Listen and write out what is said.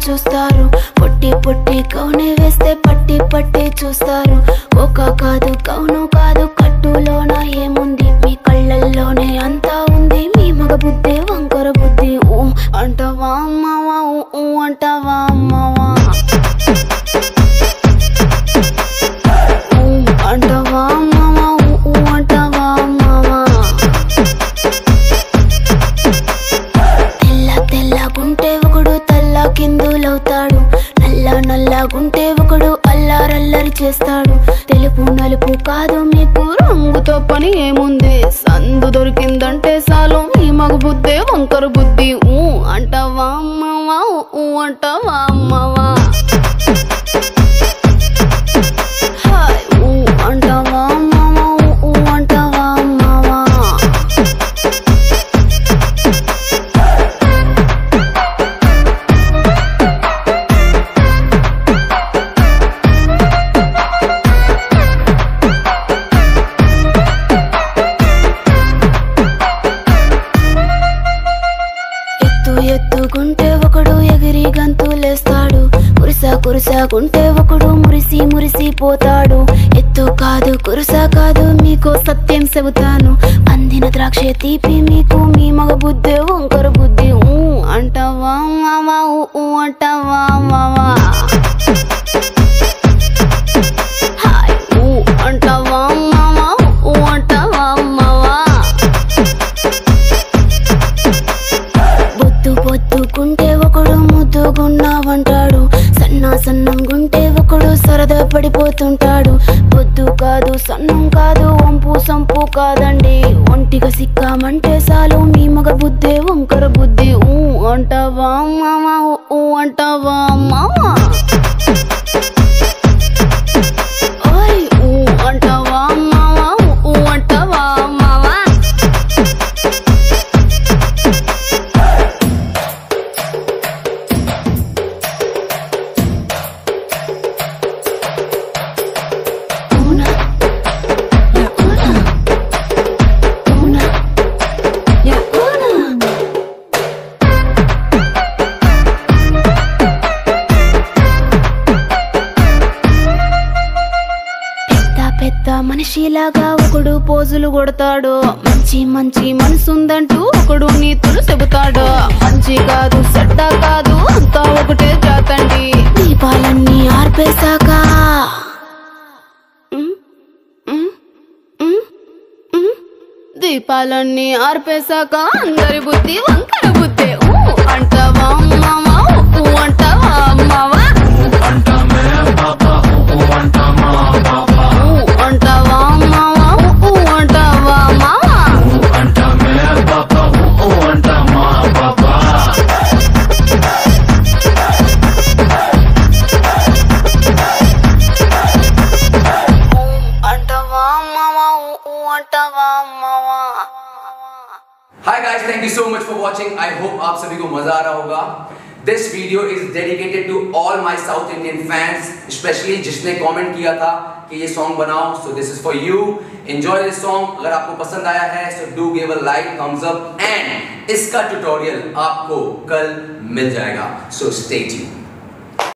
చూస్తారు పొట్టి పొట్టి కౌనే వేస్తే పట్టి పట్టి చూస్తారు ఒక కాదు కౌను కాదు కట్టులోన ఏముంది మీ కళ్ళల్లోనే అంతా ఉంది మీ మగ బుద్ధి వంకర బుద్ధి ఊ అంటావా అమ్మవా ఊ ఊ అంటావా అమ్మవా ఊ అంటావా అమ్మవా ఊ ఊ అంటావా అమ్మవా తెల్ల తెల్లగుంటే ఒకడు తెల్ల కిందులవుతాడు నల్ల నల్లగుంటే ఒకడు అల్లారల్లరి చేస్తాడు తెలుపు నలుపు కాదు మీకు రంగుతో పని ఏముంది సందు దొరికిందంటే చాలు మీ మగ బుద్ధే వంకర బుద్ధి ఊ అంటావా అమ్మవా ఊ అంటావా అమ్మవా హాయ్ ఊ అంటావా అమ్మవా ఊ అంటావా అమ్మవా ఎత్తు ఎత్తుకుంటే ఒకడు ఎగిరి గంతులేస్తాడు కురుస కురుసకుంటే ఒకడు మురిసి మురిసి పోతాడు ఎత్తు కాదు కురుస కాదు మీకు సత్యం చెబుతాను అందిన ద్రాక్ష తీపి మీకు మీ మగ బుద్ధి వంకర బుద్ధి ఊ అంటావా మావా ఊ ఊ అంటావా మావా హాయ్ ఊ అంటావా మావా ఊ అంటావా మావా బొద్దు బొద్దుకుంటే ఒకడు ముద్దుగున్నావంటాడు సన్నా సన్నం గుంటే ఒకడు సరదా పడిపోతుంటాడు బొద్దు కాదు సన్నం కాదు వంపు సంపు కాదండి ఒంటిగా సిక్కామంటే చాలు మీ మగ బుద్ధే వంకర బుద్ధి ఊ అంటావా మామా ఊ అంటావా మామా ఓయ్ ఊ అంటావా మావా ఊ అంటావా మావా Una, ya una, una, ya una. పెద్ద పెద్ద మనిషిలాగా ఒకడు పోజులు కొడతాడు మంచి మంచి మనసుందంటూ ఒకడు నీతులు చెబుతాడు మంచి కాదు చెడ్డ కాదు అంతా ఒకటే జాతండి దీపాలన్నీ ఆర్పేశాక ఉమ్, ఉమ్, ఉమ్, ఉమ్. దీపాలన్నీ ఆర్పేశాక అందరి బుద్ధి వంకర బుద్ధి ఊ అంటావా మావా ఊ అంటావా మావా ఊ అంటావా మావా ఊ అంటావా మావా ఊ అంటావా మావా ఊ అంటావా మావా hi guys thank you so much for watching I hope आप सभी को मजा आ रहा होगा this video is dedicated to all my south Indian fans specially जिसने कमेंट किया था कि ये सॉन्ग बनाओ so this is for you enjoy this song अगर आपको पसंद आया है so do give a like thumbs up and इसका ट्यूटोरियल आपको कल मिल जाएगा सो स्टे ट्यून्ड